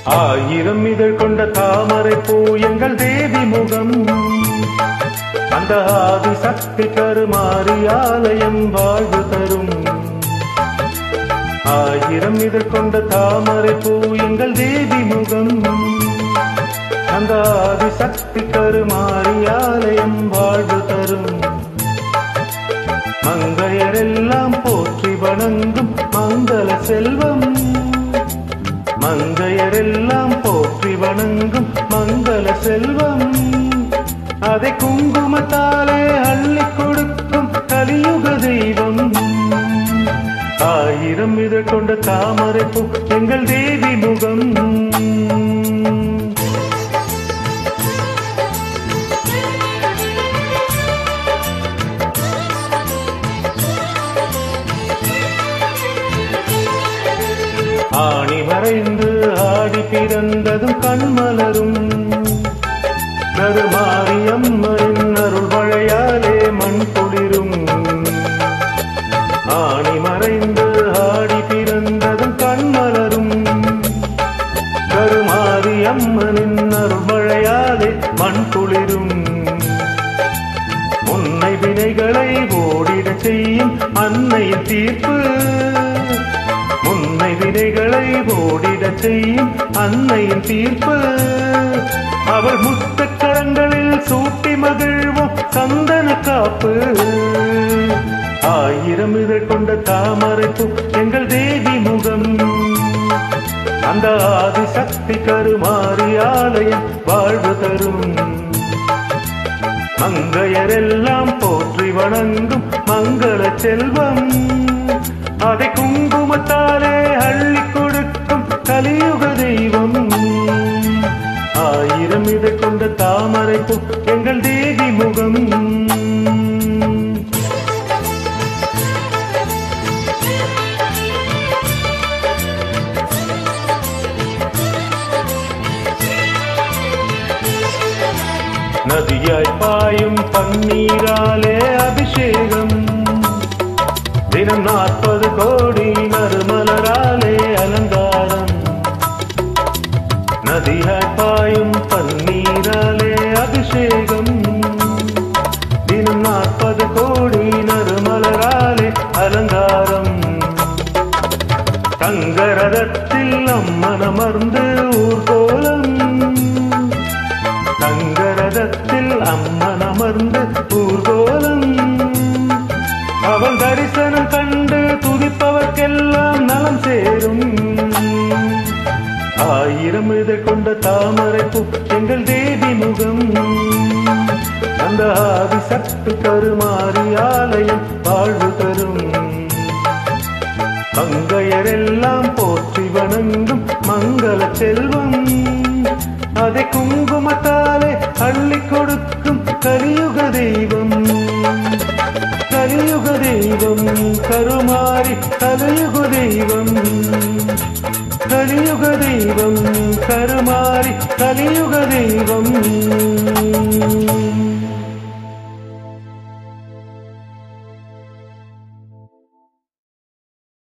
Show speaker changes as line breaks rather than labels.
ஆயிரம் இதழ் கொண்ட தாமரை பூ எங்கள் தேவி முகம் அந்த ஆதி சக்தி கருமாறி ஆலயம் வாழ்வு தரும் ஆயிரம் இதழ் கொண்ட தாமரை பூ எங்கள் தேவி முகம் அந்த ஆதி சக்தி கருமாறி ஆலயம் வாழ்வு தரும் மங்கையரெல்லாம் போற்றி வணங்கும் மங்கள செல்வம் மங்கையரெல்லாம் போற்றி வணங்கும் மங்கள செல்வம் அதை குங்குமத்தாலே அள்ளி கொடுக்கும் கலியுக தெய்வம் ஆயிரம் இதழ் கொண்ட தாமரை பூ எங்கள் தேவி முகம் ஆணி வரைந்து ஆடி பிறந்ததும் கண்மலரும் கருமாரியம்மனின் அருள் மழையாலே மண் குளிரும் ஆணி மறைந்து ஆடி பிறந்ததும் கண்மலரும் கருமாரியம்மனின் அருள் மழையாலே மண் குளிரும் முன்னை வினைகளை ஓடிடச் செய்யும் அன்னையின் தீர்ப்பு முன்னை வினைகளை ஓடிடச் செய்யும் அன்னையின் தீர்ப்பு அவள் முத்தக் கரங்களில் சூட்டி மகிழ்வோம் சந்தன காப்பு ஆயிரம் இதழ் கொண்ட தாமரை பூ எங்கள் தேவி முகம் அந்த ஆதி சக்தி கருமாறி ஆலயம் வாழ்வு தரும் மங்கையரெல்லாம் போற்றி வணங்கும் மங்கள செல்வம் அதை குங்குமத்தாலே அள்ளி கொடுக்கும் கலியுக தெய்வம் ஆயிரம் இதை கொண்ட தாமரை பூ எங்கள் தேவி முகம் நதியாய் பாயும் பன்னீராலே அபிஷேகம் தினம் நாற்பது கோடி நறுமலராலே அலங்காரம் நதியாய் பாயும் பன்னீராலே அபிஷேகம் தினம் நாற்பது கோடி நறுமலராலே அலங்காரம் தங்கரதத்தில் அம்மனமர்ந்து ஊர்கோலம் தங்கரதத்தில் அம்மன் அமர்ந்து ஊர்கோலம் அவள் தரிசனம் கண்டு துதிப்பவர்க்கெல்லாம் நலம் சேரும் ஆயிரம் இதழ் கொண்ட தாமரை பூ எங்கள் தேவி முகம் அந்த ஆதி சக்தி கருமாறி ஆலயம் வாழ்வு தரும் மங்கையரெல்லாம் போற்றி வணங்கும் மங்கள செல்வம் அதை குங்குமத்தாலே அள்ளி கொடுக்கும் கலியுக தெய்வம் கலியுக தெய்வம் கருமாறி கலியுக தெய்வம் கலியுக தெய்வம் கருமாறி கலியுக தெய்வம்